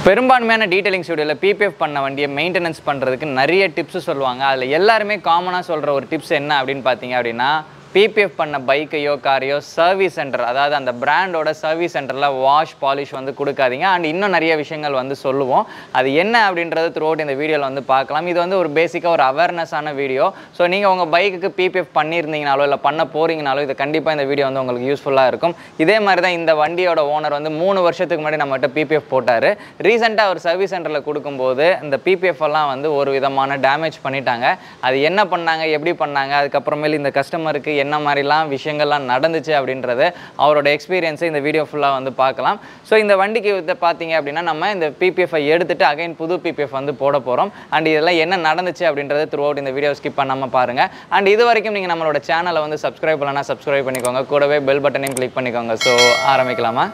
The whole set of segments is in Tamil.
பெரும்பான்மையான டீடைலிங் ஸ்டுடியோவில் பிபிஎஃப் பண்ண வண்டியை மெயின்டெனன்ஸ் பண்ணுறதுக்கு நிறைய டிப்ஸ் சொல்லுவாங்க அதில் எல்லாருமே காமனாக சொல்கிற ஒரு டிப்ஸ் என்ன அப்படின்னு பார்த்தீங்க அப்படின்னா பிபிஎஃப் பண்ண பைக்கையோ காரையோ சர்வீஸ் சென்டர் அதாவது அந்த பிராண்டோட சர்வீஸ் சென்டரில் வாஷ் பாலிஷ் வந்து கொடுக்காதீங்க அண்ட் இன்னும் நிறைய விஷயங்கள் வந்து சொல்லுவோம் அது என்ன அப்படின்றது த்ரூ இந்த வீடியோவில் வந்து பார்க்கலாம் இது வந்து ஒரு பேசிக்காக ஒரு அவேர்னஸான வீடியோ ஸோ நீங்கள் உங்கள் பைக்குக்கு பிபிஎஃப் பண்ணியிருந்தீங்கனாலோ இல்லை பண்ண போகிறீங்கனாலோ இது கண்டிப்பாக இந்த வீடியோ வந்து உங்களுக்கு யூஸ்ஃபுல்லாக இருக்கும் இதே மாதிரி தான் இந்த வண்டியோட ஓனர் வந்து மூணு வருஷத்துக்கு முன்னாடி நம்மகிட்ட பிபிஎஃப் போட்டார் ரீசெண்டாக ஒரு சர்வீஸ் சென்டரில் கொடுக்கும்போது இந்த பிபிஎஃப் எல்லாம் வந்து ஒரு விதமான டேமேஜ் பண்ணிட்டாங்க அது என்ன பண்ணாங்க எப்படி பண்ணாங்க அதுக்கப்புறமேல் இந்த கஸ்டமருக்கு என்ன மாதிரிலாம் விஷயங்கள்லாம் நடந்துச்சு அப்படின்றது அவரோட எக்ஸ்பீரியன்ஸை இந்த வீடியோ ஃபுல்லாக வந்து பார்க்கலாம் ஸோ இந்த வண்டிக்கு வந்து பார்த்தீங்க அப்படின்னா நம்ம இந்த பிபிஎஃப் எடுத்துட்டு அகைன் புது பிபிஎஃப் வந்து போட போகிறோம் அண்ட் இதெல்லாம் என்ன நடந்துச்சு அப்படின்றது த்ரூ இந்த வீடியோ ஸ்கிப் பண்ணாமல் பாருங்கள் அண்ட் இது வரைக்கும் நீங்கள் நம்மளோட சேனலை வந்து சப்ஸ்கிரைப் பண்ணலன்னா சப்ஸ்கிரைப் பண்ணிக்கோங்க கூடவே பெல் பட்டனையும் கிளிக் பண்ணிக்கோங்க ஸோ ஆரம்பிக்கலாமா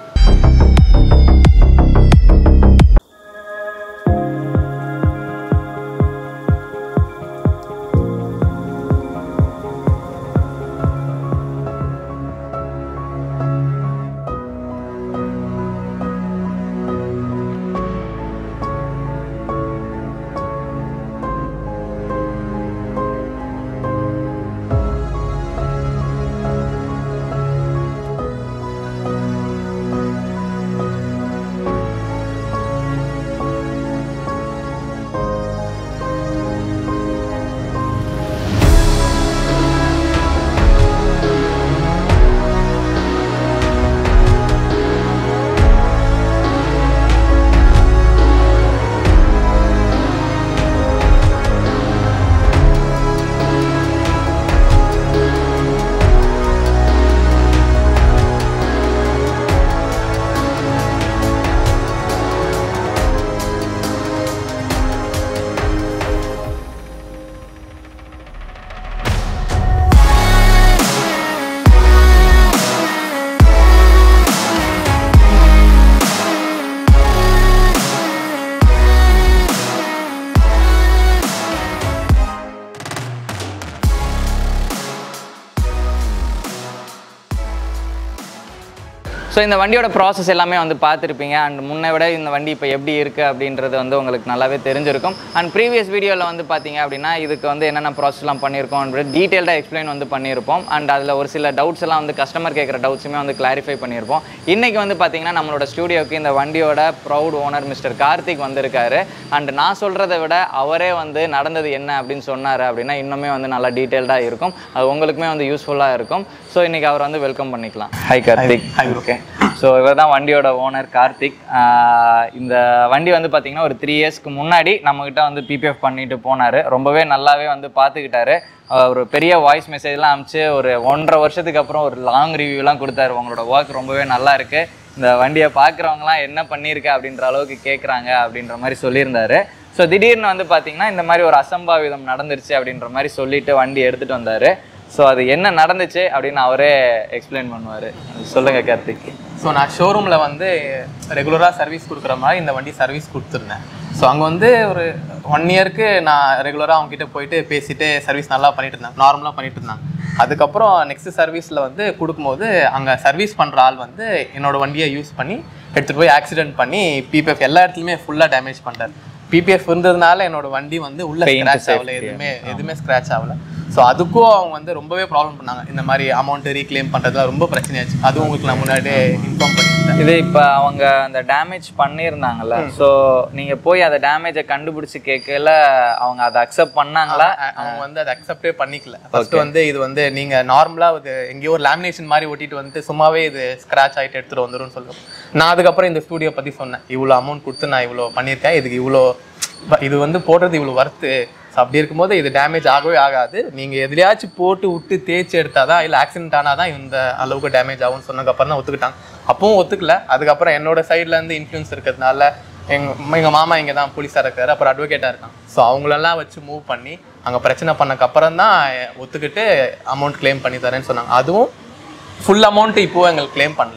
ஸோ இந்த வண்டியோட ப்ராசஸ் எல்லாமே வந்து பார்த்துருப்பீங்க அண்ட் முன்னை விட இந்த வண்டி இப்போ எப்படி இருக்குது அப்படின்றது வந்து உங்களுக்கு நல்லாவே தெரிஞ்சிருக்கும் அண்ட் ப்ரீவியஸ் வீடியோவில் வந்து பார்த்தீங்க அப்படின்னா இதுக்கு வந்து என்னென்ன ப்ராசஸ்லாம் பண்ணியிருக்கோம் அப்படி டீட்டெயில்டாக எக்ஸ்பிளைன் வந்து பண்ணியிருப்போம் அண்ட் அதில் ஒரு சில டவுட்ஸ் எல்லாம் வந்து கஸ்டமர் கேட்குற டவுட்ஸுமே வந்து கிளாரிஃபை பண்ணியிருப்போம் இன்றைக்கி வந்து பார்த்தீங்கன்னா நம்மளோட ஸ்டூடியோக்கு இந்த வண்டியோட ப்ரௌட் ஓனர் மிஸ்டர் கார்த்திக் வந்திருக்காரு அண்ட் நான் சொல்கிறத விட அவரே வந்து நடந்தது என்ன அப்படின்னு சொன்னார் அப்படின்னா இன்னுமே வந்து நல்லா டீட்டெயில்டாக இருக்கும் அது உங்களுக்குமே வந்து யூஸ்ஃபுல்லாக இருக்கும் ஸோ இன்றைக்கி அவர் வந்து வெல்கம் பண்ணிக்கலாம் ஹை கார்த்திக் ஓகே ஸோ இவர் தான் வண்டியோட ஓனர் கார்த்திக் ஆஹ் இந்த வண்டி வந்து பார்த்திங்கன்னா ஒரு த்ரீ இயர்ஸ்க்கு முன்னாடி நம்மக்கிட்ட வந்து பிபிஎஃப் பண்ணிட்டு போனார் ரொம்பவே நல்லாவே வந்து பார்த்துக்கிட்டாரு ஆஹ் ஒரு பெரிய வாய்ஸ் மெசேஜ்லாம் அனுப்பிச்சு ஒரு ஒன்றரை வருஷத்துக்கு அப்புறம் ஒரு லாங் ரிவ்யூலாம் கொடுத்தாரு உங்களோட ஒர்க் ரொம்பவே நல்லா இருக்கு இந்த வண்டியை பார்க்குறவங்களாம் என்ன பண்ணியிருக்க அப்படின்ற அளவுக்கு கேட்குறாங்க அப்படின்ற மாதிரி சொல்லியிருந்தாரு ஸோ திடீர்னு வந்து பார்த்தீங்கன்னா இந்த மாதிரி ஒரு அசம்பாவிதம் நடந்துருச்சு அப்படின்ற மாதிரி சொல்லிட்டு வண்டி எடுத்துகிட்டு வந்தார் ஸோ அது என்ன நடந்துச்சு அப்படின்னு அவரே எக்ஸ்பிளைன் பண்ணுவார் சொல்லுங்கள் கார்த்திக் ஸோ நான் ஷோரூமில் வந்து ரெகுலராக சர்வீஸ் கொடுக்குற மாதிரி இந்த வண்டி சர்வீஸ் கொடுத்துருந்தேன் ஸோ அங்கே வந்து ஒரு ஒன் இயருக்கு நான் ரெகுலராக அவங்ககிட்ட போயிட்டு பேசிட்டு சர்வீஸ் நல்லா பண்ணிட்டு இருந்தேன் நார்மலாக பண்ணிட்டு இருந்தாங்க அதுக்கப்புறம் நெக்ஸ்ட் சர்வீஸில் வந்து கொடுக்கும்போது அங்கே சர்வீஸ் பண்ணுற ஆள் வந்து என்னோட வண்டியை யூஸ் பண்ணி எடுத்துகிட்டு போய் ஆக்சிடென்ட் பண்ணி பிபிஎஃப் எல்லா இடத்துலையுமே ஃபுல்லாக டேமேஜ் பண்ணிட்டார் பிபிஎஃப் இருந்ததுனால என்னோட வண்டி வந்து உள்ள Paint ஸ்க்ராட்ச் safety, ஆகல எதுவுமே எதுவுமே ஸ்க்ராட்ச் ஆகல ஸோ அதுக்கும் அவங்க வந்து ரொம்பவே ப்ராப்ளம் பண்ணாங்க இந்த மாதிரி அமௌண்ட் ரீக்ளைம் பண்ணுறதுலாம் ரொம்ப பிரச்சனையாச்சு அதுவும் உங்களுக்கு நான் முன்னாடியே இன்ஃபார்ம் பண்ணியிருந்தேன் இது இப்போ அவங்க அந்த டேமேஜ் பண்ணியிருந்தாங்கல்ல ஸோ நீங்கள் போய் அதை டேமேஜை கண்டுபிடிச்சி கேட்கல அவங்க அதை அக்செப்ட் பண்ணாங்களா அ- அவங்க வந்து அதை அக்செப்டே பண்ணிக்கல ஃபர்ஸ்ட் வந்து இது வந்து நீங்க நார்மலா இது எங்கேயோ ஒரு லேமினேஷன் மாதிரி ஒட்டிட்டு வந்துட்டு சும்மாவே இது ஸ்கிராச் ஆயிட்டு எடுத்துட்டு வந்துரும்னு சொல்லுவோம் நான் அதுக்கப்புறம் இந்த ஸ்டூடியோ பத்தி சொன்னேன் இவ்வளோ அமௌண்ட் கொடுத்து நான் இவ்வளோ பண்ணியிருக்கேன் இதுக்கு இவ்வளோ இது வந்து போடுறது இவ்வளோ வர்த்து ஸோ அப்படி இருக்கும்போது இது டேமேஜ் ஆகவே ஆகாது நீங்க எதுலயாச்சும் போட்டு விட்டு தேய்ச்சி எடுத்தாதான் இல்லை ஆக்சிடென்ட் ஆனாதான் இந்த அளவுக்கு டேமேஜ் ஆகும்னு சொன்னதுக்கப்புறம் தான் ஒத்துக்கிட்டாங்க அப்பவும் ஒத்துக்கல அதுக்கப்புறம் என்னோட சைடுல இருந்து இன்ஃப்ளூயன்ஸ் இருக்கிறதுனால எங்க எங்க மாமா இங்க தான் போலீஸாக இருக்காரு அப்புறம் அட்வொகேட்டாக இருக்காங்க ஸோ அவங்களெல்லாம் வச்சு மூவ் பண்ணி அங்கே பிரச்சனை பண்ணக்கு அப்புறம் தான் ஒத்துக்கிட்டு அமௌண்ட் க்ளைம் பண்ணி தரேன்னு சொன்னாங்க அதுவும் ஃபுல் அமௌண்ட் இப்போ எங்களுக்கு க்ளைம் பண்ணல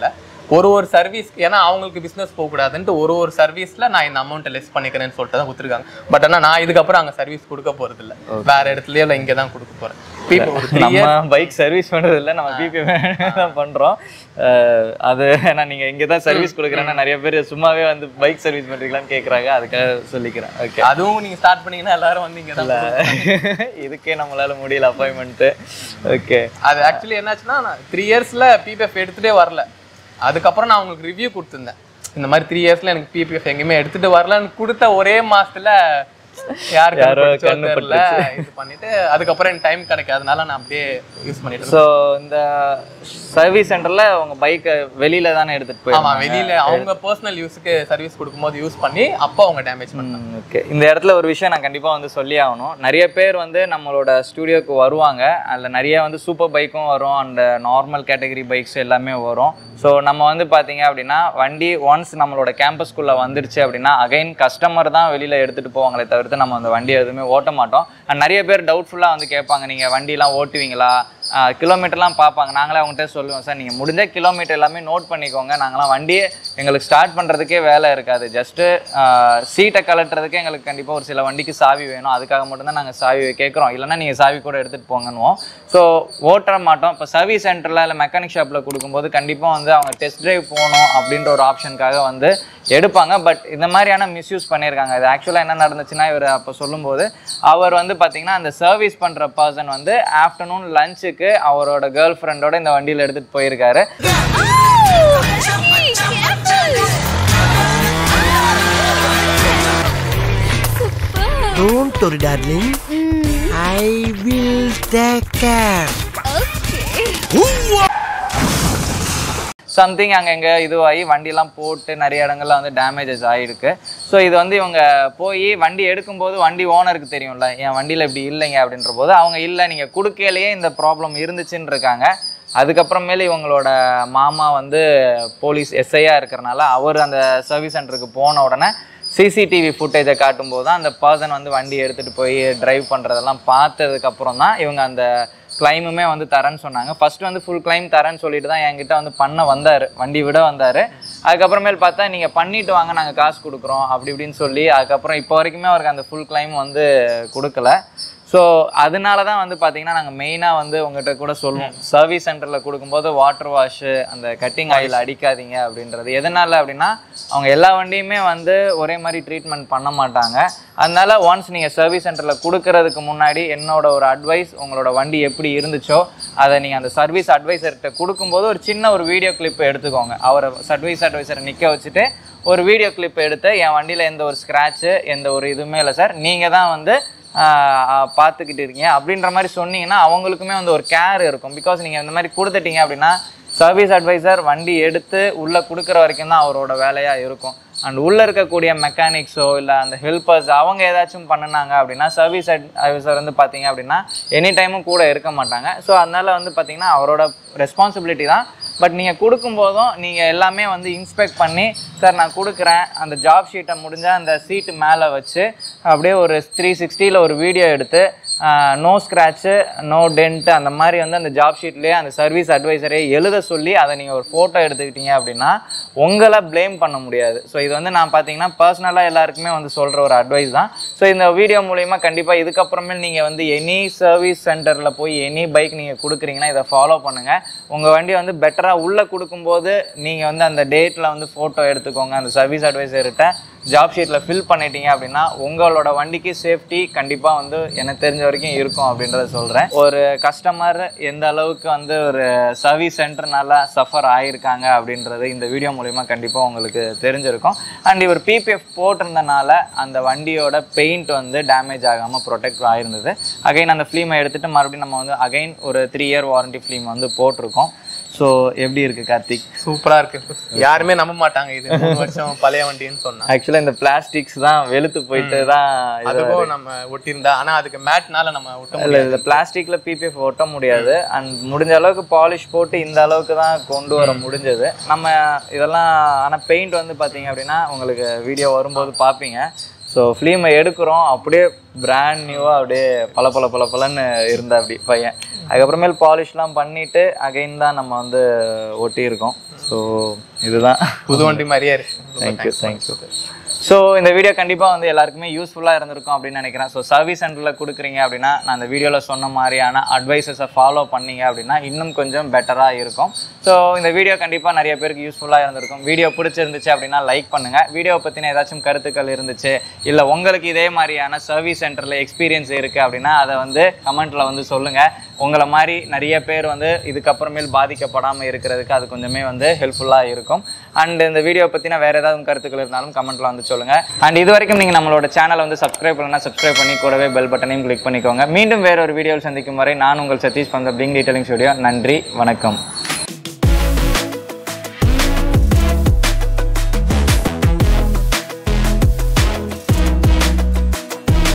ஒரு ஒரு சர்வீஸ் ஏன்னா அவங்களுக்கு பிசினஸ் போகக்கூடாதுன்ட்டு ஒரு ஒரு சர்வீஸ்ல நான் இந்த அமௌண்ட்டை லெஸ் பண்ணிக்கிறேன்னு சொல்லிட்டு தான் கொடுத்துருக்காங்க பட் ஆனா நான் இதுக்கப்புறம் அங்க சர்வீஸ் கொடுக்க போறது இல்ல வேற இடத்துலயே இல்லை இங்கே தான் கொடுக்க போறேன் இப்போ ஒரு த்ரீ நம்ம பைக் சர்வீஸ் பண்றது இல்ல நம்ம பிபி தான் பண்றோம் அஹ் அது ஏன்னா நீங்க இங்க தான் சர்வீஸ் கொடுக்குறேன்னா நிறைய பேர் சும்மாவே வந்து பைக் சர்வீஸ் பண்றீங்களான்னு கேக்குறாங்க அதுக்காக சொல்லிக்கிறேன் ஓகே அதுவும் நீங்க ஸ்டார்ட் பண்ணீங்கன்னா எல்லாரும் வந்து இங்க தான் இதுக்கே நம்மளால முடியல அப்பாயின்மெண்ட் ஓகே அது ஆக்சுவலி என்னாச்சுன்னா நான் த்ரீ இயர்ஸ்ல பிபிஎஃப் எடுத்துட்டே வரல அதுக்கப்புறம் நான் உங்களுக்கு ரிவ்யூ கொடுத்துருந்தேன் இந்த மாதிரி த்ரீ இயர்ஸ்ல எனக்கு பிபிஎஃப் எங்கேயுமே எடுத்துட்டு வரலன்னு கொடுத்த ஒரே மாசத்துல யாரு யாரோ கண்டுபிடிச்சோ கண்ணு தெரியல இது பண்ணிட்டு அதுக்கப்புறம் எனக்கு டைம் கிடைக்காதனால நான் அப்படியே யூஸ் பண்ணிட்டு இருக்கேன். ஸோ இந்த சர்வீஸ் சென்டர்ல உங்க பைக்கை வெளியில தானே எடுத்துட்டு ஆமா போயிருக்காங்க வெளியில அவங்க பர்சனல் யூஸுக்கு சர்வீஸ் கொடுக்கும்போது யூஸ் பண்ணி அப்போ அவங்க டேமேஜ் பண்ணாங்க ஓகே இந்த இடத்துல ஒரு விஷயம் நான் கண்டிப்பாக வந்து சொல்லி ஆகணும் நிறைய பேர் வந்து நம்மளோட ஸ்டூடியோக்கு வருவாங்க அதில் நிறைய வந்து சூப்பர் பைக்கும் வரும் அண்ட் நார்மல் கேட்டகரி பைக்ஸ் எல்லாமே வரும் ஸோ நம்ம வந்து பார்த்தீங்க அப்படின்னா வண்டி ஒன்ஸ் நம்மளோட கேம்பஸ்குள்ளே வந்துருச்சு அப்படின்னா அகைன் கஸ்டமர் தான் வெளியில் எடுத்துகிட்டு போவாங்களே தவிர்த்து நம்ம அந்த வண்டியை எதுவுமே ஓட்ட மாட்டோம் அண்ட் நிறைய பேர் டவுட்ஃபுல்லாக வந்து கேட்பாங்க நீங்கள் வண்டிலாம் ஓட்டுவீங்களா கிலோமீட்டர்லாம் பார்ப்பாங்க நாங்களே அவங்ககிட்ட சொல்லுவோம் சார் நீங்கள் முடிஞ்ச கிலோமீட்டர் எல்லாமே நோட் பண்ணிக்கோங்க நாங்களாம் வண்டியே எங்களுக்கு ஸ்டார்ட் பண்ணுறதுக்கே வேலை இருக்காது ஜஸ்ட்டு சீட்டை கலட்டுறதுக்கே எங்களுக்கு கண்டிப்பாக ஒரு சில வண்டிக்கு சாவி வேணும் அதுக்காக மட்டும்தான் நாங்கள் சாவி கேட்குறோம் இல்லைன்னா நீங்கள் சாவி கூட எடுத்துகிட்டு போங்கன்னுவோம் ஸோ ஓட்ட மாட்டோம் இப்போ சர்வீஸ் சென்டரில் இல்லை மெக்கானிக் ஷாப்பில் கொடுக்கும்போது கண்டிப்பாக வந்து அவங்க டெஸ்ட் டிரைவ் போகணும் அப்படின்ற ஒரு ஆப்ஷனுக்காக வந்து எடுப்பாங்க பட் இந்த மாதிரியான மிஸ்யூஸ் பண்ணியிருக்காங்க இது ஆக்சுவலாக என்ன நடந்துச்சுன்னா இவர் அப்போ சொல்லும்போது அவர் வந்து பார்த்தீங்கன்னா அந்த சர்வீஸ் பண்ணுற பர்சன் வந்து ஆஃப்டர்நூன் லஞ்சுக்கு அவரோட கேர்ள் ஃப்ரெண்டோட இந்த வண்டியில் எடுத்துகிட்டு போயிருக்காரு Don't worry, darling. I will take care. Something அங்கே எங்கே இதுவாகி வண்டியெல்லாம் போட்டு நிறைய இடங்கள்ல வந்து டேமேஜஸ் ஆகிருக்கு ஸோ இது வந்து இவங்க போய் வண்டி எடுக்கும்போது வண்டி ஓனருக்கு தெரியும்ல என் வண்டியில் இப்படி இல்லைங்க அப்படின்ற போது அவங்க இல்லை நீங்கள் கொடுக்கையிலேயே இந்த ப்ராப்ளம் இருந்துச்சுன்னு இருக்காங்க அதுக்கப்புறமேல இவங்களோட மாமா வந்து போலீஸ் எஸ்ஐயாக இருக்கிறனால அவர் அந்த சர்வீஸ் சென்டருக்கு போன உடனே சிசிடிவி ஃபுட்டேஜை காட்டும்போது தான் அந்த பர்சன் வந்து வண்டி எடுத்துகிட்டு போய் டிரைவ் பண்ணுறதெல்லாம் பார்த்ததுக்கப்புறம் தான் இவங்க அந்த கிளைமுமே வந்து தரேன்னு சொன்னாங்க ஃபர்ஸ்ட் வந்து ஃபுல் கிளைம் தரேன்னு சொல்லிட்டு தான் என்கிட்ட வந்து பண்ண வந்தார் வண்டி விட வந்தார் அதுக்கப்புறமேல் பார்த்தா நீங்கள் பண்ணிட்டு வாங்க நாங்கள் காசு கொடுக்குறோம் அப்படி இப்படின்னு சொல்லி அதுக்கப்புறம் இப்போ வரைக்குமே அவருக்கு அந்த ஃபுல் கிளைம் வந்து கொடுக்கல ஸோ அதனால தான் வந்து பார்த்தீங்கன்னா நாங்கள் மெயினாக வந்து உங்ககிட்ட கூட சொல்லுவோம் சர்வீஸ் சென்டரில் கொடுக்கும்போது வாட்டர் வாஷு அந்த கட்டிங் ஆயில் அடிக்காதீங்க அப்படின்றது எதனால அப்படின்னா அவங்க எல்லா வண்டியுமே வந்து ஒரே மாதிரி ட்ரீட்மெண்ட் பண்ண மாட்டாங்க அதனால ஒன்ஸ் நீங்கள் சர்வீஸ் சென்டரில் கொடுக்கறதுக்கு முன்னாடி என்னோட ஒரு அட்வைஸ் உங்களோட வண்டி எப்படி இருந்துச்சோ அதை நீங்கள் அந்த சர்வீஸ் அட்வைசர்கிட்ட கொடுக்கும்போது ஒரு சின்ன ஒரு வீடியோ கிளிப் எடுத்துக்கோங்க அவரை சர்வீஸ் அட்வைசரை நிற்க வச்சுட்டு ஒரு வீடியோ கிளிப் எடுத்து என் வண்டியில் எந்த ஒரு ஸ்க்ராட்சு எந்த ஒரு இதுவுமே இல்லை சார் நீங்கள் தான் வந்து ஆஹ் ஆஹ் பார்த்துக்கிட்டு இருக்கீங்க அப்படின்ற மாதிரி சொன்னீங்கன்னா அவங்களுக்குமே வந்து ஒரு கேர் இருக்கும் பிகாஸ் நீங்கள் இந்த மாதிரி கொடுத்துட்டீங்க அப்படின்னா சர்வீஸ் அட்வைசர் வண்டி எடுத்து உள்ளே கொடுக்குற வரைக்கும் தான் அவரோட வேலையாக இருக்கும் அண்ட் உள்ளே இருக்கக்கூடிய மெக்கானிக்ஸோ இல்லை அந்த ஹெல்ப்பர்ஸ் அவங்க ஏதாச்சும் பண்ணுனாங்க அப்படின்னா சர்வீஸ் அட்வைசர் வந்து பார்த்தீங்க அப்படின்னா எனி டைமும் கூட இருக்க மாட்டாங்க ஸோ அதனால வந்து பார்த்தீங்கன்னா அவரோட ரெஸ்பான்சிபிலிட்டி தான் பட் நீங்கள் கொடுக்கும்போதும் நீங்கள் எல்லாமே வந்து இன்ஸ்பெக்ட் பண்ணி சார் நான் கொடுக்குறேன் அந்த ஜாப் ஷீட்டை முடிஞ்சால் அந்த சீட்டு மேலே வச்சு அப்படியே ஒரு த்ரீ சிக்ஸ்டியில் ஒரு வீடியோ எடுத்து நோ ஸ்க்ராட்சு நோ டென்ட் அந்த மாதிரி வந்து அந்த ஜாப் ஷீட்லேயே அந்த சர்வீஸ் அட்வைசரே எழுத சொல்லி அதை நீங்கள் ஒரு ஃபோட்டோ எடுத்துக்கிட்டீங்க அப்படின்னா உங்களை ப்ளேம் பண்ண முடியாது ஸோ இது வந்து நான் பார்த்தீங்கன்னா பர்சனலாக எல்லாருக்குமே வந்து சொல்கிற ஒரு அட்வைஸ் தான் ஸோ இந்த வீடியோ மூலிமா கண்டிப்பாக இதுக்கப்புறமேல் நீங்கள் வந்து எனி சர்வீஸ் சென்டரில் போய் எனி பைக் நீங்கள் கொடுக்குறீங்கன்னா இதை ஃபாலோ பண்ணுங்கள் உங்கள் வண்டி வந்து பெட்டராக உள்ளே கொடுக்கும்போது நீங்கள் வந்து அந்த டேட்டில் வந்து ஃபோட்டோ எடுத்துக்கோங்க அந்த சர்வீஸ் அட்வைசர்கிட்ட ஜாப் ஷீட்டில் ஃபில் பண்ணிட்டீங்க அப்படின்னா உங்களோட வண்டிக்கு சேஃப்டி கண்டிப்பாக வந்து எனக்கு தெரிஞ்ச வரைக்கும் இருக்கும் அப்படின்றத சொல்கிறேன் ஒரு கஸ்டமர் எந்த அளவுக்கு வந்து ஒரு சர்வீஸ் சென்டர்னால சஃபர் ஆகியிருக்காங்க அப்படின்றது இந்த வீடியோ மூலிமா கண்டிப்பாக உங்களுக்கு தெரிஞ்சிருக்கும் அண்ட் இவர் பிபிஎஃப் போட்டிருந்தனால அந்த வண்டியோட பெயிண்ட் வந்து டேமேஜ் ஆகாமல் ப்ரொடெக்ட் ஆயிருந்தது அகைன் அந்த ஃபிலிமை எடுத்துகிட்டு மறுபடியும் நம்ம வந்து அகைன் ஒரு த்ரீ இயர் வாரண்டி ஃபிலிம் வந்து போட்டிருக்கோம் ஸோ எப்படி இருக்குது கார்த்திக் சூப்பரா இருக்கு யாருமே நம்ப மாட்டாங்க இது மூணு வருஷம் பழைய வண்டின்னு சொன்னா ஆக்சுவலாக இந்த பிளாஸ்டிக்ஸ் தான் வெளுத்து போயிட்டு தான் இது அதுக்கும் நம்ம ஒட்டியிருந்தா ஆனா அதுக்கு மேட்னால நம்ம ஒட்ட இல்லை முடியாது இந்த பிளாஸ்டிக்ல பிபிஎஃப் ஒட்ட முடியாது அண்ட் முடிஞ்ச அளவுக்கு பாலிஷ் போட்டு இந்த அளவுக்கு தான் கொண்டு வர முடிஞ்சது நம்ம இதெல்லாம் ஆனால் பெயிண்ட் வந்து பார்த்தீங்க அப்படின்னா உங்களுக்கு வீடியோ வரும்போது பார்ப்பீங்க ஸோ ஃபிலிமை எடுக்கிறோம் அப்படியே பிராண்ட் நியூவாக அப்படியே பல பல பல பலன்னு இருந்தா அப்படி பையன் அதுக்கப்புறமேல் பாலிஷ்லாம் பண்ணிட்டு அகைன் தான் நம்ம வந்து ஒட்டியிருக்கோம் ஸோ ஸோ இதுதான் புது வண்டி மாதிரியே இருக்கு தேங்க்யூ தேங்க்யூ ஸோ இந்த வீடியோ கண்டிப்பாக வந்து எல்லாருக்குமே யூஸ்ஃபுல்லாக இருந்திருக்கும் அப்படின்னு நினைக்கிறேன் ஸோ சர்வீஸ் சென்டரில் கொடுக்குறீங்க அப்படின்னா நான் அந்த வீடியோவில் சொன்ன மாதிரியான அட்வைசஸை ஃபாலோ பண்ணீங்க அப்படின்னா இன்னும் கொஞ்சம் பெட்டராக இருக்கும் ஸோ இந்த வீடியோ கண்டிப்பாக நிறைய பேருக்கு யூஸ்ஃபுல்லாக இருந்திருக்கும் வீடியோ பிடிச்சிருந்துச்சு அப்படின்னா லைக் பண்ணுங்கள் வீடியோ பற்றின ஏதாச்சும் கருத்துக்கள் இருந்துச்சு இல்லை உங்களுக்கு இதே மாதிரியான சர்வீஸ் சென்டரில் எக்ஸ்பீரியன்ஸ் இருக்குது அப்படின்னா அதை வந்து கமெண்ட்டில் வந்து சொல்லுங்கள் உங்களை மாதிரி நிறைய பேர் வந்து இதுக்கப்புறமேல் பாதிக்கப்படாமல் இருக்கிறதுக்கு அது கொஞ்சமே வந்து ஹெல்ப்ஃபுல்லாக இருக்கும் அண்ட் இந்த வீடியோ பற்றின வேறு ஏதாவது கருத்துக்கள் இருந்தாலும் கமெண்ட்டில் வந்து சொல்லுங்கள் அண்ட் இது வரைக்கும் நீங்கள் நம்மளோட சேனலை வந்து சப்ஸ்கிரைப் பண்ணலாம் சப்ஸ்கிரைப் பண்ணி கூடவே பெல் பட்டனையும் கிளிக் பண்ணிக்கோங்க மீண்டும் வேற ஒரு வீடியோவில் சந்திக்கும் வரை நான் உங்கள் சதீஷ் பந்த பிங் டீட்டெயிலிங் ஸ்டுடியோ நன்றி வணக்கம்